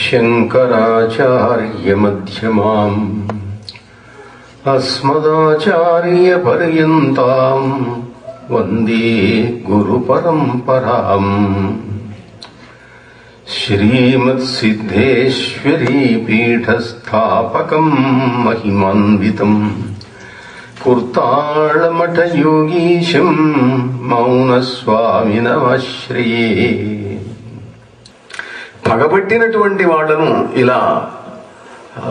శంకరాచార్యమ్యమాం అస్మదాచార్యపర్యంతం వందే గురుపరంపరాం శ్రీమత్సిద్ధేశ్వరీపీఠస్థాపకం మహిమాన్వితం కుర్తాళమఠయోగీశం మౌనస్వామినమాశ్రయే పగబట్టినటువంటి వాళ్లను ఇలా ఆ,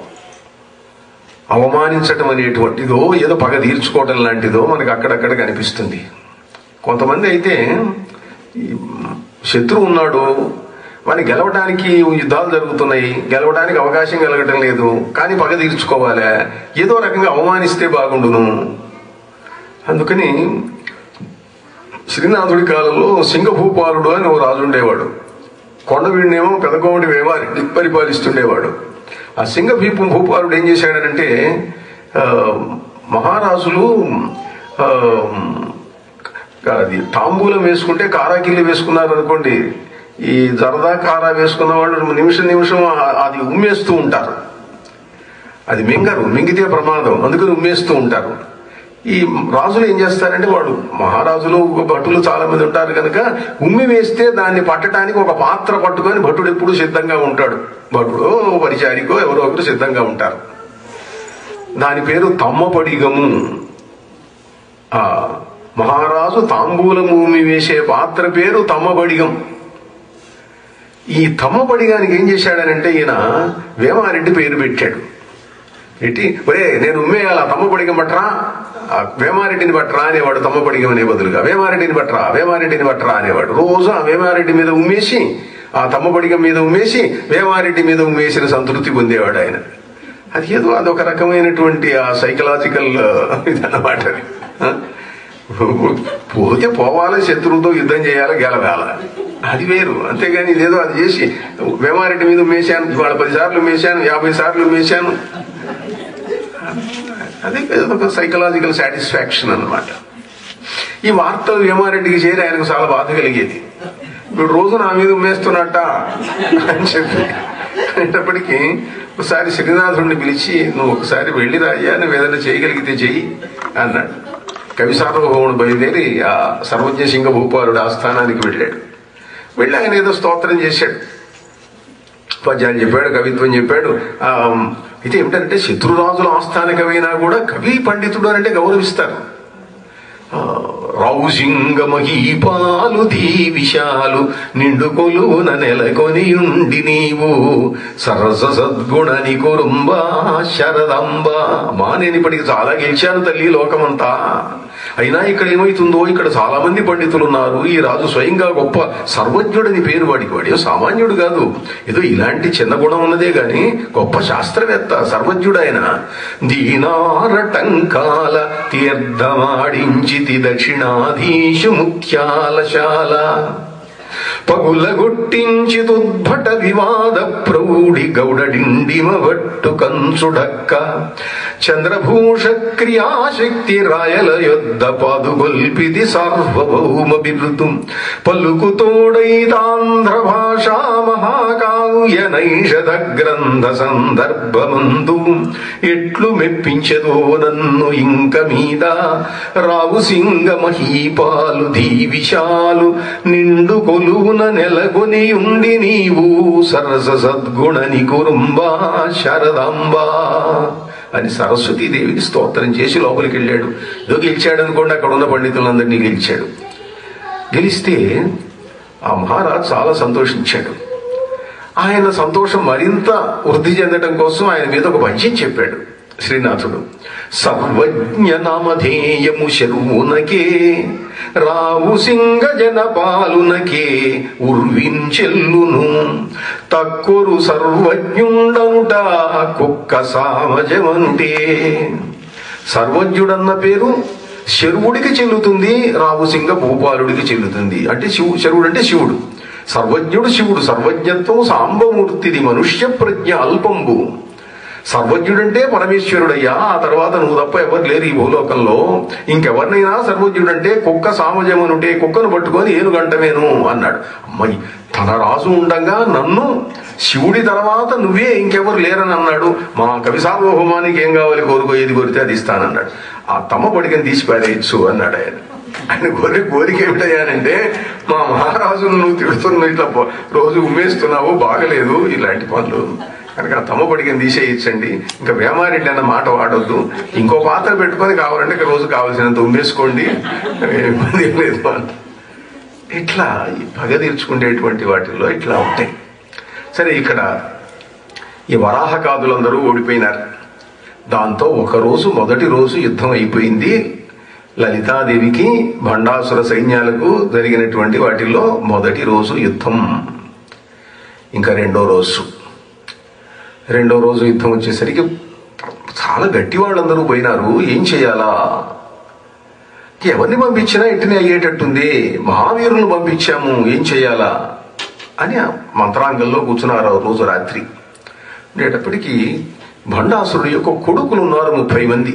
అవమానించటం అనేటువంటిదో ఏదో పగ తీర్చుకోవటం లాంటిదో మనకు అక్కడక్కడ కనిపిస్తుంది కొంతమంది అయితే ఈ శత్రువు ఉన్నాడు వాని గెలవడానికి యుద్ధాలు జరుగుతున్నాయి గెలవడానికి అవకాశం కలగటం లేదు కానీ పగ తీర్చుకోవాలి ఏదో రకంగా అవమానిస్తే బాగుండును అందుకని శ్రీనాథుడి కాలంలో సింగభూపాలుడు అని ఓ రాజు ఉండేవాడు కొండవీడినేమో పెదకోమటి వేమారెడ్డి పరిపాలిస్తుండేవాడు ఆ సింగభీపు భూపాలుడు ఏం చేశాడనంటే ఆ, మహారాజులు ఆ, అది తాంబూలం వేసుకుంటే కారాకిల్లి వేసుకున్నారు అనుకోండి ఈ జరదా కారా వేసుకున్న వాళ్ళు నిమిషం నిమిషం ఆ- అది ఉమ్మేస్తూ ఉంటారు అది మింగరు మింగితే ప్రమాదం అందుకని ఉమ్మేస్తూ ఉంటారు ఈ రాజులు ఏం చేస్తారంటే వాడు మహారాజులు భటులు చాలా మంది ఉంటారు కనుక ఉమ్మి వేస్తే దాన్ని పట్టడానికి ఒక పాత్ర పట్టుకొని భటుడు ఎప్పుడు సిద్ధంగా ఉంటాడు భటుడో పరిచారికో ఎవరో ఒకరు సిద్ధంగా ఉంటారు దాని పేరు తమ్మపడిగము ఆ మహారాజు తాంబూలము ఉమ్మి వేసే పాత్ర పేరు తమ్మబడిగం ఈ తమ్మబడిగానికి ఏం చేశాడనంటే ఈయన వేమారెడ్డి పేరు పెట్టాడు పెట్టి ఒరే నేను ఉమ్మేయాల తమ్మపడిగం పట్టరా ఆ వేమారెడ్డిని పట్టరా అనేవాడు తమ్మపడిగం అనే బదులుగా వేమారెడ్డిని పట్టరా వేమారెడ్డిని పట్టరా అనేవాడు రోజు ఆ వేమారెడ్డి మీద ఉమ్మేసి ఆ తమ్మపడిగం మీద ఉమ్మేసి వేమారెడ్డి మీద ఉమ్మేసిన సంతృప్తి పొందేవాడు ఆయన అది ఏదో అదొక రకమైనటువంటి ఆ సైకలాజికల్ ఇదన్నమాట అది ఆ? పోతే పోవాలి శత్రువుతో యుద్ధం చేయాలి గెలవాల అది వేరు అంతేగాని ఇదేదో అది చేసి వేమారెడ్డి మీద మేశాను ఇవాళ పది సార్లు మేశాను యాభై సార్లు మేశాను అదే ఒక సైకలాజికల్ సాటిస్ఫాక్షన్ అన్నమాట ఈ వార్తలు వేమారెడ్డికి చేరి ఆయనకు చాలా బాధ కలిగేది ఇప్పుడు రోజు నా మీద ఉమ్మేస్తున్నట్ట అని చెప్పి అనేటప్పటికీ ఒకసారి శ్రీనాథుడిని పిలిచి నువ్వు ఒకసారి వెళ్ళి రాయ్యా నువ్వు ఏదైనా చేయగలిగితే చెయ్యి అన్నాడు కవి సార్వభౌముడు బయలుదేరి ఆ సర్వజ్ఞ సింగ భూపాలుడు ఆస్థానానికి వెళ్ళాడు వెళ్ళి ఆయన ఏదో స్తోత్రం చేశాడు పద్యాలు చెప్పాడు కవిత్వం చెప్పాడు ఆ, అయితే ఏమిటంటే శత్రురాజుల ఆస్థాన కవైనా కూడా కవి పండితుడు అని అంటే గౌరవిస్తారు రౌసింగ మహీపాలు దీవిశాలు నిండు కొలువున నెలకొని ఉండి నీవు సరస సద్గుణని కురుంబ శరదంబ మా నేను ఇప్పటికి చాలా గెలిచాను తల్లి లోకమంతా అయినా ఇక్కడ ఏమైతుందో ఇక్కడ చాలా మంది పండితులు ఉన్నారు ఈ రాజు స్వయంగా గొప్ప సర్వజ్ఞుడని పేరు వాడికి వాడు సామాన్యుడు కాదు ఏదో ఇలాంటి చిన్న గుణం ఉన్నదే గాని గొప్ప శాస్త్రవేత్త సర్వజ్ఞుడైన దీనారటంకాల తీర్థమాడించితి దక్షిణాధీశు ముఖ్యాలశాల పగులగొట్టించి దుద్భట వివాద ప్రౌఢి గౌడడిండిమ భట్టు కంచుడక్క చంద్రభూష క్రియాశక్తి రాయల యొద్ద పాదుగొల్పిది సార్వభౌమ బిరుదు పలుకుతోడైదాంధ్ర భాషా మహాకావ్య నైషధ గ్రంథ సందర్భమందు ఎట్లు మెప్పించదో నన్ను ఇంక మీద రావు సింగ మహీపాలు దీవిశాలు నిండు కొలువున నెలకొని ఉండి నీవు సరస సద్గుణని కురుంబా శరదాంబా అని సరస్వతీదేవికి స్తోత్రం చేసి లోపలికి వెళ్ళాడు ఏదో గెలిచాడు అనుకోండి అక్కడ ఉన్న పండితులందరినీ గెలిచాడు గెలిస్తే ఆ మహారాజ్ చాలా సంతోషించాడు ఆయన సంతోషం మరింత వృద్ధి చెందడం కోసం ఆయన మీద ఒక పద్యం చెప్పాడు శ్రీనాథుడు సర్వజ్ఞ నామధేయము శరువునకే రావు సింగ జన పాలునకే ఉర్వించెల్లును తక్కురు సర్వజ్ఞుండనుట కుక్క సామజమంటే సర్వజ్ఞుడన్న పేరు శరువుడికి చెల్లుతుంది రావుసింగ భూపాలుడికి చెల్లుతుంది అంటే శివు శరువుడు అంటే శివుడు సర్వజ్ఞుడు శివుడు సర్వజ్ఞత్వం సాంబమూర్తిది మనుష్య ప్రజ్ఞ అల్పంబు సర్వజ్ఞుడంటే పరమేశ్వరుడయ్యా ఆ తర్వాత నువ్వు తప్ప ఎవరు లేరు ఈ భూలోకంలో ఇంకెవరినైనా సర్వజ్ఞుడంటే కుక్క సామజమునుంటే కుక్కను పట్టుకొని ఏనుగంటమేను అన్నాడు అమ్మాయి తన రాజు ఉండంగా నన్ను శివుడి తర్వాత నువ్వే ఇంకెవరు లేరని అన్నాడు మా కవి సార్వభౌమానికి ఏం కావాలి కోరుకో ఏది కోరితే అది ఇస్తానన్నాడు ఆ తమ్మ పడికని తీసి పారేయచ్చు అన్నాడు ఆయన ఆయన కోరి కోరిక ఏమిటయ్యానంటే మా మహారాజును నువ్వు తిడుతున్నావు ఇట్లా పో- రోజు ఉమ్మేస్తున్నావు బాగలేదు ఇలాంటి పనులు కనుక ఆ తమ్మ పడికని తీసేయచ్చండి ఇంకా వేమారెడ్డి అన్న మాట వాడొద్దు ఇంకో పాత్ర పెట్టుకొని కావాలంటే ఇక రోజు కావాల్సినంత ఉమ్మేసుకోండి ఇబ్బంది ఏం లేదు అని. ఇట్లా ఈ పగ తీర్చుకునేటువంటి వాటిల్లో ఇట్లా ఉంటాయి సరే ఇక్కడ ఈ వరాహకాదులందరూ ఓడిపోయినారు దాంతో ఒక రోజు మొదటి రోజు యుద్ధం అయిపోయింది లలితాదేవికి భండాసుర సైన్యాలకు జరిగినటువంటి వాటిల్లో మొదటి రోజు యుద్ధం ఇంకా రెండో రోజు రెండో రోజు యుద్ధం వచ్చేసరికి చాలా గట్టి వాళ్ళందరూ పోయినారు ఏం చేయాలా ఎవరిని పంపించినా ఇట్టినే అయ్యేటట్టుంది మహావీరులను పంపించాము ఏం చేయాలా అని ఆ మంత్రాంగంలో కూర్చున్నారు ఆ రోజు రాత్రి ఉండేటప్పటికీ భండాసురుడు యొక్క కొడుకులు ఉన్నారు ముప్పై మంది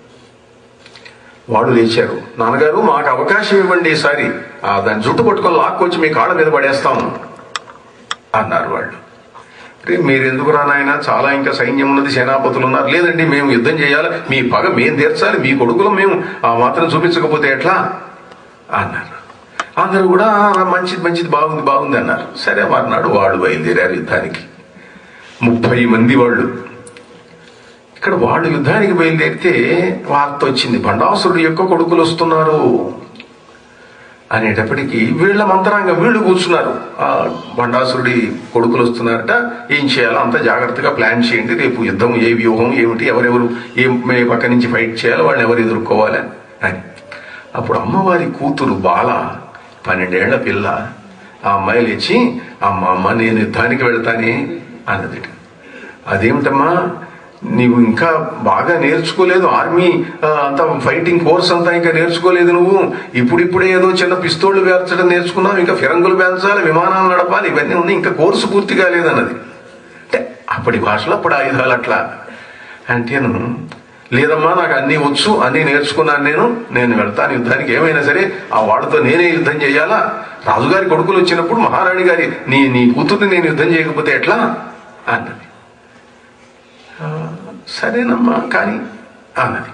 వాడు లేచారు నాన్నగారు మాకు అవకాశం ఇవ్వండి ఈసారి ఆ దాన్ని జుట్టు పట్టుకొని లాక్కొచ్చి మీ కాళ్ళ మీద పడేస్తాము అన్నారు వాళ్ళు అంటే మీరు ఎందుకు రానాయన చాలా ఇంకా సైన్యం ఉన్నది సేనాపతులు ఉన్నారు లేదండి మేము యుద్ధం చేయాలి మీ పగ మేము తీర్చాలి మీ కొడుకులు మేము ఆ మాత్రం చూపించకపోతే ఎట్లా అన్నారు అందరూ కూడా "ఆ, మంచిది మంచిది బాగుంది బాగుంది అన్నారు సరే మర్నాడు వాళ్ళు బయలుదేరారు యుద్ధానికి ముప్పై మంది వాళ్ళు ఇక్కడ వాళ్ళు యుద్ధానికి బయలుదేరితే వార్త వచ్చింది భండాసురుడు యొక్క కొడుకులు వస్తున్నారు అనేటప్పటికీ వీళ్ళ మంత్రాంగం వీళ్ళు కూర్చున్నారు ఆ భండాసురుడి కొడుకులు వస్తున్నారట ఏం చేయాలో అంత జాగ్రత్తగా ప్లాన్ చేయండి రేపు యుద్ధం ఏ వ్యూహం ఏమిటి ఎవరెవరు ఏ ఏ పక్క నుంచి ఫైట్ చేయాలి వాళ్ళని ఎవరు ఎదుర్కోవాలి అని అప్పుడు అమ్మవారి కూతురు బాల పన్నెండేళ్ల పిల్ల ఆ అమ్మాయి లేచి అమ్మ అమ్మ నేను యుద్ధానికి వెళ్తానే అన్నది అదేమిటమ్మా నీవు ఇంకా బాగా నేర్చుకోలేదు ఆర్మీ ఆ, అంతా ఫైటింగ్ కోర్స్ అంతా ఇంకా నేర్చుకోలేదు నువ్వు ఇప్పుడిప్పుడే ఏదో చిన్న పిస్తోళ్లు పేర్చడం నేర్చుకున్నావు ఇంకా ఫిరంగులు పేర్చాలి విమానాలు నడపాలి ఇవన్నీ ఉన్నాయి ఇంకా కోర్సు పూర్తి కాలేదన్నది అంటే అప్పటి భాషలో అప్పుడు ఆయుధాలు అట్లా అంటేను లేదమ్మా నాకు అన్నీ వచ్చు అన్నీ నేర్చుకున్నాను నేను నేను వెళ్తాను యుద్ధానికి ఏమైనా సరే ఆ వాళ్ళతో నేనే యుద్ధం చేయాలా రాజుగారి కొడుకులు వచ్చినప్పుడు మహారాణి గారి నీ నీ కూతుర్ని నేను యుద్ధం చేయకపోతే ఎట్లా అన్నది "ఆ, సరేనమ్మా కానీ అన్నది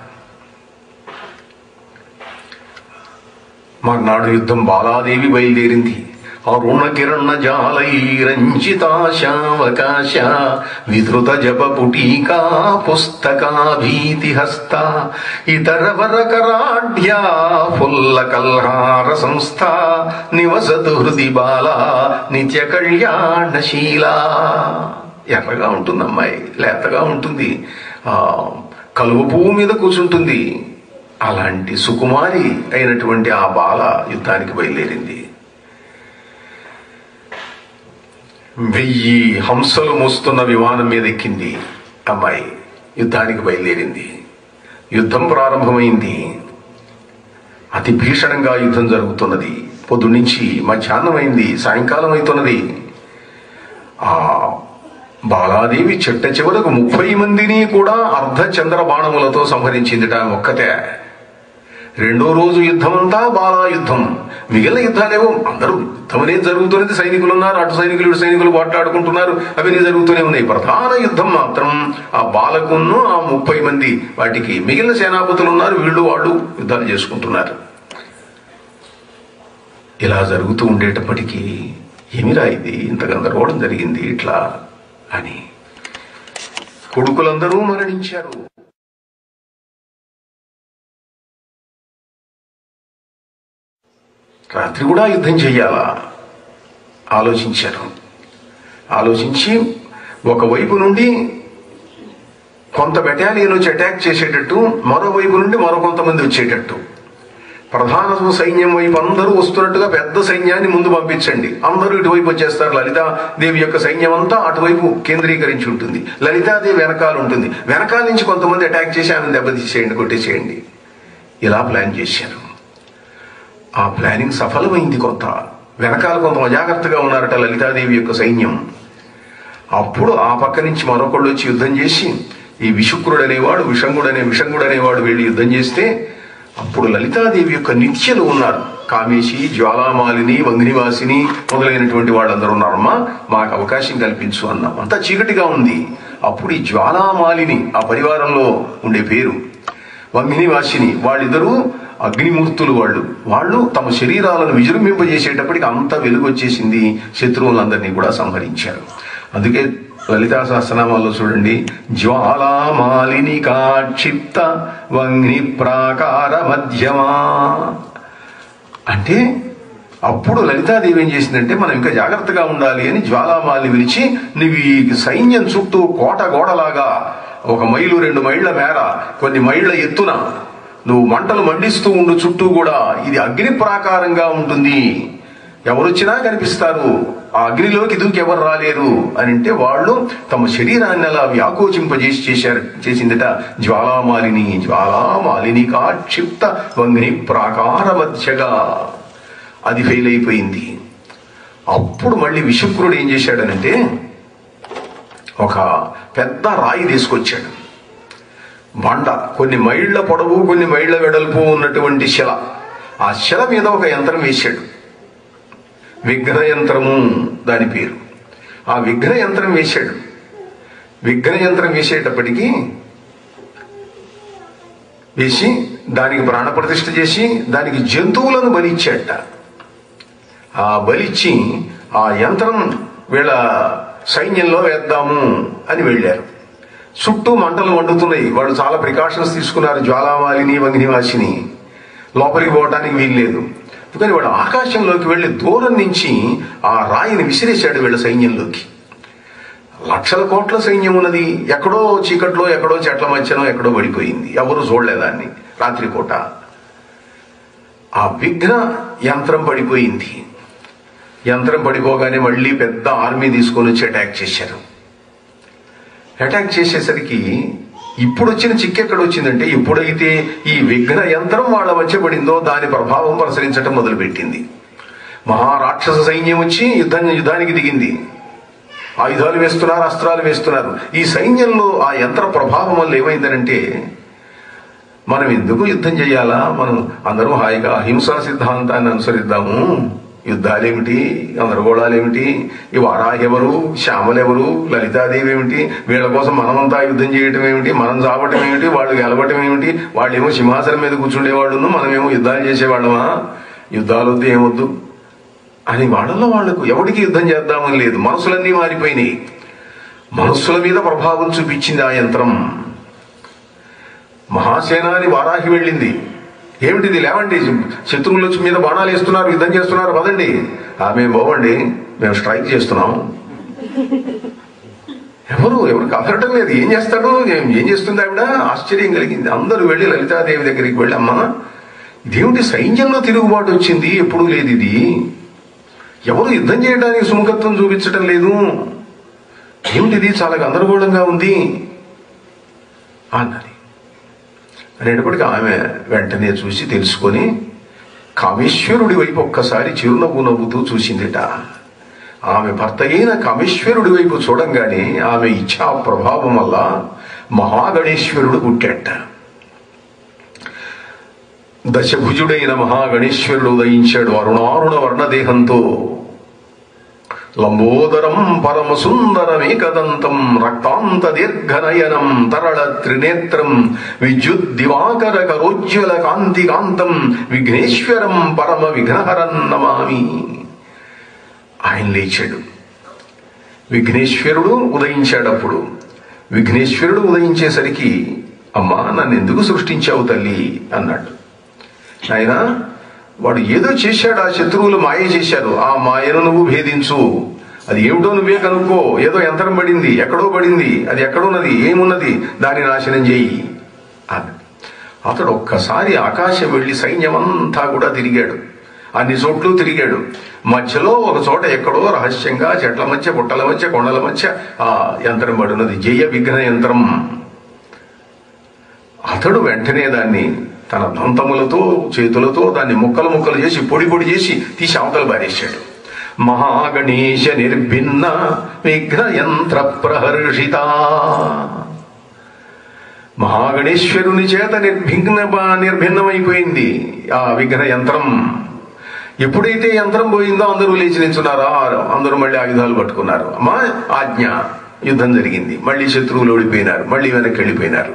మర్నాడు యుద్ధం బాలాదేవి బయలుదేరింది అరుణ కిరణ జాలైరంజితాశావకాశ విధృత జప పుటీకా పుస్తకా భీతి హస్త ఇతర వరకరాఢ్యా ఫుల్ల కల్హార సంస్థ నివసతు హృది బాల నిత్య కళ్యాణశీలా ఎర్రగా ఉంటుంది అమ్మాయి లేతగా ఉంటుంది ఆ కలువ పువ్వు మీద కూర్చుంటుంది అలాంటి సుకుమారి అయినటువంటి ఆ బాల యుద్ధానికి బయలుదేరింది వెయ్యి హంసలు మోస్తున్న విమానం మీద ఎక్కింది అమ్మాయి యుద్ధానికి బయలుదేరింది యుద్ధం ప్రారంభమైంది అతి భీషణంగా యుద్ధం జరుగుతున్నది పొద్దు నుంచి మధ్యాహ్నం అయింది సాయంకాలం అవుతున్నది ఆ బాలాదేవి చెట్ట చివరకు ముప్పై మందిని కూడా అర్ధ చంద్ర బాణములతో సంహరించిందిట ఆమె ఒక్కతే రెండో రోజు యుద్ధమంతా బాలా యుద్ధం మిగిలిన యుద్ధాలేవో అందరూ యుద్ధం అనేది జరుగుతున్నది సైనికులు ఉన్నారు అటు సైనికులు ఇటు సైనికులు పోట్లాడుకుంటున్నారు అవన్నీ జరుగుతూనే ఉన్నాయి ప్రధాన యుద్ధం మాత్రం ఆ బాలకును ఆ ముప్పై మంది వాటికి మిగిలిన సేనాపతులు ఉన్నారు వీళ్ళు వాళ్ళు యుద్ధాలు చేసుకుంటున్నారు ఇలా జరుగుతూ ఉండేటప్పటికీ ఏమిరా ఇది ఇంత గందరగోళం జరిగింది ఇట్లా అని కొడుకులందరూ మరణించారు రాత్రి కూడా యుద్ధం చెయ్యాలా ఆలోచించారు ఆలోచించి ఒకవైపు నుండి కొంత బెటాలియన్ వచ్చి అటాక్ చేసేటట్టు మరోవైపు నుండి మరో కొంతమంది వచ్చేటట్టు ప్రధాన సైన్యం వైపు అందరూ వస్తున్నట్టుగా పెద్ద సైన్యాన్ని ముందు పంపించండి అందరూ ఇటువైపు వచ్చేస్తారు లలితాదేవి యొక్క సైన్యం అంతా అటువైపు కేంద్రీకరించి ఉంటుంది లలితాదేవి వెనకాల ఉంటుంది వెనకాల నుంచి కొంతమంది అటాక్ చేసి ఆమెను దెబ్బతీసేయండి కొట్టేసేయండి ఇలా ప్లాన్ చేశారు ఆ ప్లానింగ్ సఫలమైంది కొంత వెనకాల కొంత అజాగ్రత్తగా ఉన్నారట లలితాదేవి యొక్క సైన్యం అప్పుడు ఆ పక్క నుంచి మరొకళ్ళు వచ్చి యుద్ధం చేసి ఈ విశుక్రుడు అనేవాడు విషంగుడు అనే విషంగుడు అనేవాడు వెళ్ళి యుద్ధం చేస్తే అప్పుడు లలితాదేవి యొక్క నిత్యలు ఉన్నారు కామేశి జ్వాలామాలిని వంగినివాసిని మొదలైనటువంటి వాళ్ళందరూ ఉన్నారమ్మా మాకు అవకాశం కల్పించు అన్నాం అంతా చీకటిగా ఉంది అప్పుడు ఈ జ్వాలామాలిని ఆ పరివారంలో ఉండే పేరు వంగినివాసిని వాళ్ళిద్దరూ అగ్నిమూర్తులు వాళ్ళు వాళ్ళు తమ శరీరాలను విజృంభింపజేసేటప్పటికి అంత వెలుగు వచ్చేసింది శత్రువులందరినీ కూడా సంహరించారు అందుకే లలితా సహస్రనామాల్లో చూడండి జ్వాలామాలిని కాక్షిప్త వంగ్ని ప్రాకార మధ్యమా అంటే అప్పుడు లలితాదేవి ఏం చేసిందంటే మనం ఇంకా జాగ్రత్తగా ఉండాలి అని జ్వాలామాలిని విలిచి నువ్వు ఈ సైన్యం చుట్టూ కోట గోడలాగా ఒక మైలు రెండు మైళ్ళ మేర కొన్ని మైళ్ళ ఎత్తున నువ్వు మంటలు మండిస్తూ ఉండు చుట్టూ కూడా ఇది అగ్ని ప్రాకారంగా ఉంటుంది ఎవరొచ్చినా కనిపిస్తారు ఆ అగ్నిలోకి దూకి ఎవరు రాలేరు అని అంటే వాళ్ళు తమ శరీరాన్ని అలా వ్యాకోచింపజేసి చేశారు చేసిందట జ్వాలామాలిని జ్వాలామాలిని కాక్షిప్త వంగిని ప్రాకార మధ్యగా అది ఫెయిల్ అయిపోయింది అప్పుడు మళ్ళీ విశుక్రుడు ఏం చేశాడనంటే ఒక పెద్ద రాయి తీసుకొచ్చాడు బండ కొన్ని మైళ్ళ పొడవు కొన్ని మైళ్ళ వెడల్పు ఉన్నటువంటి శిల ఆ శిల మీద ఒక యంత్రం వేశాడు విగ్రహ యంత్రము దాని పేరు ఆ విగ్రహ యంత్రం వేశాడు విగ్రహ యంత్రం వేసేటప్పటికి వేసి దానికి ప్రాణప్రతిష్ఠ చేసి దానికి జంతువులను బలిచ్చాట ఆ బలిచ్చి ఆ యంత్రం వీళ్ళ సైన్యంలో వేద్దాము అని వెళ్ళారు చుట్టూ మంటలు వండుతున్నాయి వాళ్ళు చాలా ప్రికాషన్స్ తీసుకున్నారు జ్వాలామాలిని వంగినివాసిని లోపలికి పోవడానికి వీల్లేదు కానీ వాడు ఆకాశంలోకి వెళ్ళి దూరం నుంచి ఆ రాయిని విసిరేశాడు వీళ్ళ సైన్యంలోకి లక్షల కోట్ల సైన్యం ఉన్నది ఎక్కడో చీకట్లో ఎక్కడో చెట్ల మధ్యనో ఎక్కడో పడిపోయింది ఎవరు చూడలేదాన్ని రాత్రిపూట ఆ విఘ్న యంత్రం పడిపోయింది యంత్రం పడిపోగానే మళ్ళీ పెద్ద ఆర్మీ తీసుకొని వచ్చి అటాక్ చేశారు అటాక్ చేసేసరికి ఇప్పుడు వచ్చిన చిక్కు ఎక్కడ వచ్చిందంటే ఎప్పుడైతే ఈ విఘ్న యంత్రం వాళ్ళ మధ్య పడిందో దాని ప్రభావం ప్రసరించడం మొదలుపెట్టింది మహారాక్షస సైన్యం వచ్చి యుద్ధం యుద్ధానికి దిగింది ఆయుధాలు వేస్తున్నారు అస్త్రాలు వేస్తున్నారు ఈ సైన్యంలో ఆ యంత్ర ప్రభావం వల్ల ఏమైందనంటే మనం ఎందుకు యుద్ధం చేయాలా మనం అందరం హాయిగా అహింసా సిద్ధాంతాన్ని అనుసరిద్దాము యుద్ధాలేమిటి గందరగోళాలేమిటి ఈ వారాహి ఎవరు శ్యామలెవరు లలితాదేవి ఏమిటి వీళ్ళ కోసం మనమంతా యుద్ధం చేయటం ఏమిటి మనం చావటం ఏమిటి వాళ్ళు గెలవటం ఏమిటి వాళ్ళేమో సింహాసనం మీద కూర్చుండేవాళ్ళను మనమేమో యుద్ధాలు చేసేవాళ్ళమా యుద్ధాలు వద్దు ఏమొద్దు అని వాళ్ళలో వాళ్లకు ఎవరికి యుద్ధం చేద్దామని లేదు మనసులన్నీ మారిపోయినాయి మనస్సుల మీద ప్రభావం చూపించింది ఆ యంత్రం మహాసేనాని వారాహి వెళ్ళింది ఏమిటిది లేవండి శత్రువుల మీద బాణాలు వేస్తున్నారు యుద్ధం చేస్తున్నారు పదండి ఆమె పోవండి మేము స్ట్రైక్ చేస్తున్నాం ఎవరు ఎవరు కదలటం లేదు ఏం చేస్తాడు ఏం ఏం చేస్తుంది ఆవిడ ఆశ్చర్యం కలిగింది అందరూ వెళ్ళి లలితాదేవి దగ్గరికి వెళ్ళి అమ్మా ఇదేమిటి సైన్యంలో తిరుగుబాటు వచ్చింది ఎప్పుడూ లేదు ఇది ఎవరు యుద్ధం చేయడానికి సుముఖత్వం చూపించటం లేదు ఏమిటిది చాలా గందరగోళంగా ఉంది అన్నది అనేటప్పటికీ ఆమె వెంటనే చూసి తెలుసుకొని కామేశ్వరుడి వైపు ఒక్కసారి చిరునవ్వు నవ్వుతూ చూసిందిట ఆమె భర్త అయిన కామేశ్వరుడి వైపు చూడంగానే ఆమె ఇచ్ఛా ప్రభావం వల్ల మహాగణేశ్వరుడు పుట్టాట దశభుజుడైన మహాగణేశ్వరుడు ఉదయించాడు అరుణారుణ వర్ణదేహంతో లంబోదరం పరమ సుందరమేకదంతం రక్తాంత దీర్ఘనయనం తరళ త్రినేత్రం విద్యుత్ దివాకర కరోజ్వల కాంతి కాంతం విఘ్నేశ్వరం పరమ విఘ్నహరం నమామి ఆయన లేచాడు విఘ్నేశ్వరుడు ఉదయించాడు అప్పుడు విఘ్నేశ్వరుడు ఉదయించేసరికి అమ్మా నన్ను ఎందుకు సృష్టించావు తల్లి అన్నాడు ఆయన వాడు ఏదో చేశాడు ఆ శత్రువులు మాయ చేశారు ఆ మాయను నువ్వు భేదించు అది ఏమిటో నువ్వే కనుక్కో ఏదో యంత్రం పడింది ఎక్కడో పడింది అది ఎక్కడున్నది ఏమున్నది దాన్ని నాశనం చేయి అన్నాడు అతడు ఒక్కసారి ఆకాశం వెళ్లి సైన్యమంతా కూడా తిరిగాడు అన్ని చోట్లు తిరిగాడు మధ్యలో ఒక చోట ఎక్కడో రహస్యంగా చెట్ల మధ్య పుట్టల మధ్య కొండల మధ్య ఆ యంత్రం పడినది జయ విఘ్న యంత్రం అతడు వెంటనే దాన్ని తన దంతములతో చేతులతో దాన్ని ముక్కలు ముక్కలు చేసి పొడి పొడి చేసి తీసి అవతల బారేశాడు మహాగణేశ నిర్భిన్న విఘ్న యంత్ర ప్రహర్షిత మహాగణేశ్వరుని చేత నిర్భిన్న నిర్భిన్నమైపోయింది ఆ విగ్రహ యంత్రం ఎప్పుడైతే యంత్రం పోయిందో అందరూ లేచి నిల్చున్నారో అందరూ మళ్ళీ ఆయుధాలు పట్టుకున్నారు అమ్మా ఆజ్ఞ యుద్ధం జరిగింది మళ్ళీ శత్రువులు ఓడిపోయినారు మళ్ళీ వెనక్కి వెళ్ళిపోయినారు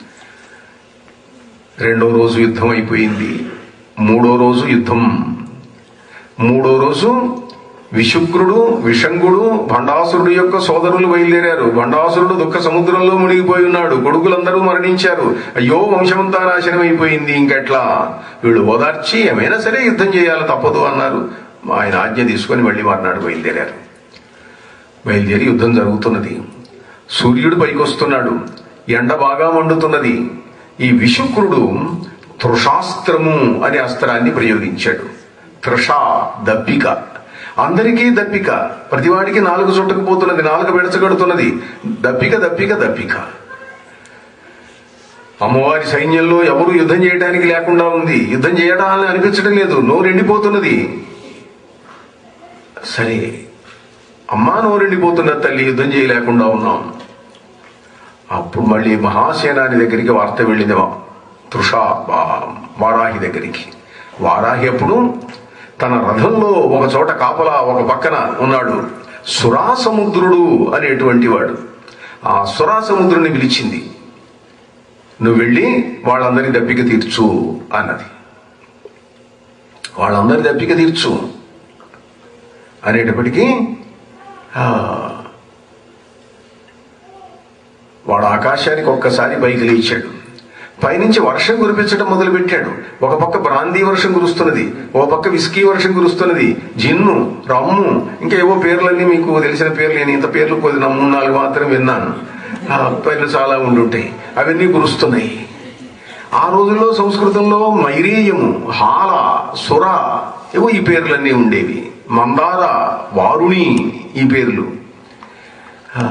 రెండో రోజు యుద్ధం అయిపోయింది మూడో రోజు యుద్ధం మూడో రోజు విశుక్రుడు విషంగుడు భండాసురుడు యొక్క సోదరులు బయలుదేరారు భండాసురుడు దుఃఖ సముద్రంలో మునిగిపోయి ఉన్నాడు కొడుకులందరూ మరణించారు అయ్యో వంశమంతా నాశనం అయిపోయింది ఇంకెట్లా వీళ్ళు ఓదార్చి ఏమైనా సరే యుద్ధం చేయాలి తప్పదు అన్నారు ఆయన ఆజ్ఞ తీసుకొని మళ్ళీ మర్నాడు బయలుదేరారు బయలుదేరి యుద్ధం జరుగుతున్నది సూర్యుడు పైకొస్తున్నాడు ఎండ బాగా మండుతున్నది ఈ విశుక్రుడు తృషాస్త్రము అనే అస్త్రాన్ని ప్రయోగించాడు తృష దప్పిక అందరికీ దప్పిక ప్రతివాడికి నాలుగు చుట్టకపోతున్నది నాలుగు బెడచగడుతున్నది దప్పిక దప్పిక దప్పిక అమ్మవారి సైన్యంలో ఎవరు యుద్ధం చేయడానికి లేకుండా ఉంది యుద్ధం చేయడాలని అనిపించడం లేదు నోరు ఎండిపోతున్నది సరే అమ్మా నోరు ఎండిపోతున్నది తల్లి యుద్ధం చేయలేకుండా ఉన్నాం అప్పుడు మళ్ళీ మహాసేనాని దగ్గరికి వార్త వెళ్ళింది తృష వారాహి దగ్గరికి వారాహి అప్పుడు తన రథంలో ఒక చోట కాపలా ఒక పక్కన ఉన్నాడు సురాసముద్రుడు అనేటువంటి వాడు ఆ సురాసముద్రుని పిలిచింది నువ్వు వెళ్ళి వాళ్ళందరి దప్పిక తీర్చు అన్నది వాళ్ళందరి దప్పిక తీర్చు అనేటప్పటికీ ఆ, వాడు ఆకాశానికి ఒక్కసారి పైకి లేచాడు పైనుంచి వర్షం కురిపించడం మొదలుపెట్టాడు ఒక పక్క బ్రాందీ వర్షం కురుస్తున్నది ఒక పక్క విస్కీ వర్షం కురుస్తున్నది జిన్ను రమ్ము ఇంకా ఏవో పేర్లన్నీ మీకు తెలిసిన పేర్లు నేను ఇంత పేర్లు కొద్ది నా మూడు నాలుగు మాత్రం విన్నాను ఆ పేర్లు చాలా ఉండుంటాయి అవన్నీ కురుస్తున్నాయి ఆ రోజుల్లో సంస్కృతంలో మైరేయము హాల సుర ఏవో ఈ పేర్లన్నీ ఉండేవి మందార వారుణి ఈ పేర్లు ఆ,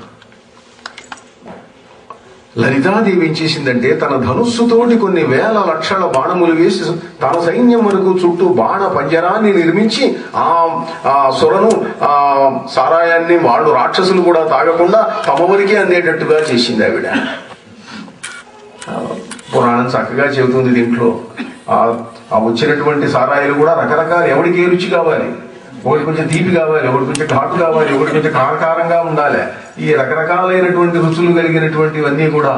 లలితాదేవి ఏం చేసిందంటే తన ధనుస్సుతోటి కొన్ని వేల లక్షల బాణములు వేసి తన సైన్యం వరకు చుట్టూ బాణ పంజరాన్ని నిర్మించి ఆ ఆ సొరను ఆ సారాయాన్ని వాళ్ళు రాక్షసులు కూడా తాగకుండా తమ వరకే అందేటట్టుగా చేసింది ఆవిడ ఆ, పురాణం చక్కగా చెబుతుంది దీంట్లో ఆ ఆ వచ్చినటువంటి సారాయిలు కూడా రకరకాల ఎవరికి ఏ రుచి కావాలి ఒకటి కొంచెం తీపి కావాలి ఒకటి కొంచెం ఘాటు కావాలి ఒకటి కొంచెం కారకారంగా ఉండాలి ఈ రకరకాలైనటువంటి రుచులు కలిగినటువంటివన్నీ కూడా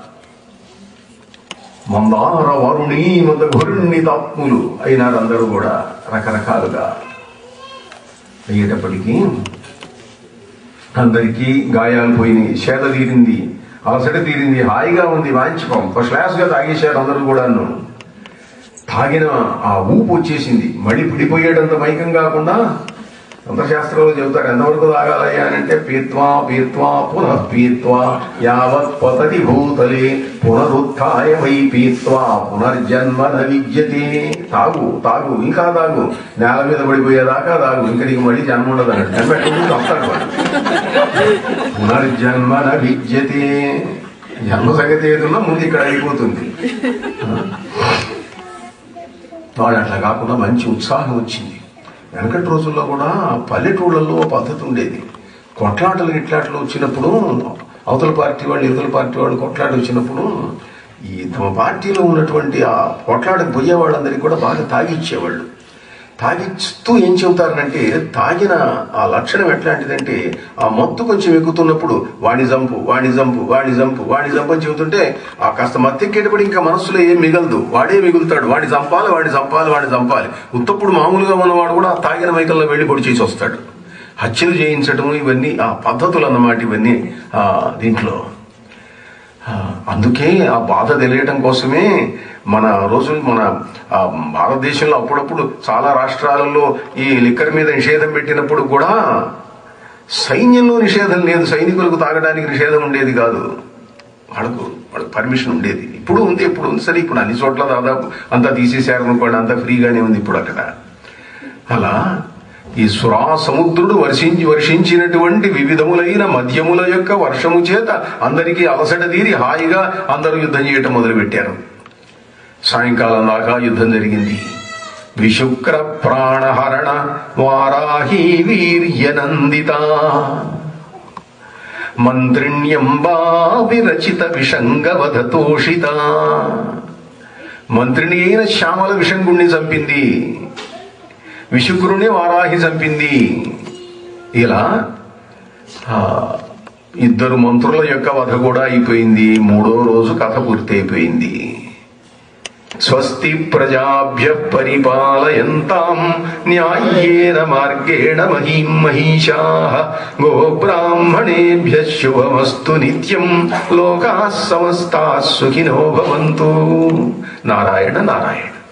మందార వరుణి మద ఘరుణి తాత్ములు అయినారు అందరూ కూడా రకరకాలుగా అయ్యేటప్పటికీ అందరికీ గాయాలు పోయినాయి చేత తీరింది అలసట తీరింది హాయిగా ఉంది వాంఛిపం ఫస్ట్ క్లాస్ గా తాగేశారు అందరూ కూడాను తాగిన ఆ ఊపు వచ్చేసింది మళ్ళీ పిడిపోయేటంత మైకం కాకుండా తంత్రశాస్త్రంలో చెబుతారు ఎంతవరకు తాగాలయ్యా అని అంటే పీత్వా పీత్వా పునః పీత్వా యావత్ పతతి భూతలే పునరుత్థాయ వై పీత్వా పునర్జన్మ న విద్యతే తాగు తాగు ఇంకా తాగు నేల మీద పడిపోయేదాకా తాగు ఇంకా నీకు మళ్ళీ జన్మ ఉండదు అన్నట్టు ఎంబెట్టుకుంటూ వస్తాడు వాడు పునర్జన్మ న విద్యతే జన్మ సంగతి ఏదున్నా ముందు ఇక్కడ అయిపోతుంది వాడు అట్లా కాకుండా మంచి ఉత్సాహం వచ్చింది వెనకటి రోజుల్లో కూడా పల్లెటూళ్ళల్లో ఓ పద్ధతి ఉండేది కొట్లాటలు ఇట్లాటలు వచ్చినప్పుడు అవతల పార్టీ వాళ్ళు ఇవతల పార్టీ వాళ్ళు కొట్లాట వచ్చినప్పుడు ఈ తమ పార్టీలో ఉన్నటువంటి ఆ కొట్లాటకు పోయే వాళ్ళందరికీ కూడా బాగా తాగిచ్చేవాళ్ళు తాగిస్తూ ఏం చెబుతారనంటే తాగిన ఆ లక్షణం ఎట్లాంటిదంటే ఆ మత్తు కొంచెం ఎక్కుతున్నప్పుడు Vani jump Vani jump Vani jump Vani jump అని చెబుతుంటే ఆ కాస్త మత్తెక్కేటప్పుడు ఇంకా మనసులో ఏం మిగలదు వాడే మిగులుతాడు వాడిని చంపాలి వాడిని చంపాలి వాడిని చంపాలి ఉత్తప్పుడు మామూలుగా ఉన్నవాడు కూడా ఆ తాగిన మైకల్లో వెళ్ళి పొడి చేసి వస్తాడు హత్యలు చేయించటం ఇవన్నీ ఆ పద్ధతులు అన్నమాట ఇవన్నీ ఆ దీంట్లో ఆ, అందుకే ఆ బాధ తెలియటం కోసమే మన రోజులు మన ఆ, భారతదేశంలో అప్పుడప్పుడు చాలా రాష్ట్రాలలో ఈ లిక్కర్ మీద నిషేధం పెట్టినప్పుడు కూడా సైన్యంలో నిషేధం లేదు సైనికులకు తాగడానికి నిషేధం ఉండేది కాదు వాళ్ళకు వాళ్ళకి పర్మిషన్ ఉండేది ఇప్పుడు ఉంది ఇప్పుడు ఉంది సరే ఇప్పుడు అన్ని చోట్ల దాదాపు అంతా తీసేశారు అనుకోండి అంతా ఫ్రీగానే ఉంది ఇప్పుడు అక్కడ అలా ఈ సురా సముద్రుడు వర్షించి వర్షించినటువంటి వివిధములైన మద్యముల యొక్క వర్షము చేత అందరికీ అలసట తీరి హాయిగా అందరూ యుద్ధం చేయటం మొదలుపెట్టారు సాయంకాలం దాకా యుద్ధం జరిగింది విశుక్ర ప్రాణహరణ వారాహి వీర్యనందిత మంత్రిణ్యంబా విరచిత విషంగవధతోషిత మంత్రిని అయిన శ్యామల విషంగుణ్ణి చంపింది విశుక్రుని వారాహి చంపింది ఇలా ఆ, ఇద్దరు మంత్రుల యొక్క వధ కూడా అయిపోయింది మూడో రోజు కథ పూర్తయిపోయింది స్వస్తి ప్రజాభ్య పరిపాలయంతాం న్యాయేన మార్గేణ మహీం మహిషా గోబ్రాహ్మణేభ్య శుభమస్తు నిత్యం లోకా సమస్తా సుఖినో భవంతు నారాయణ నారాయణ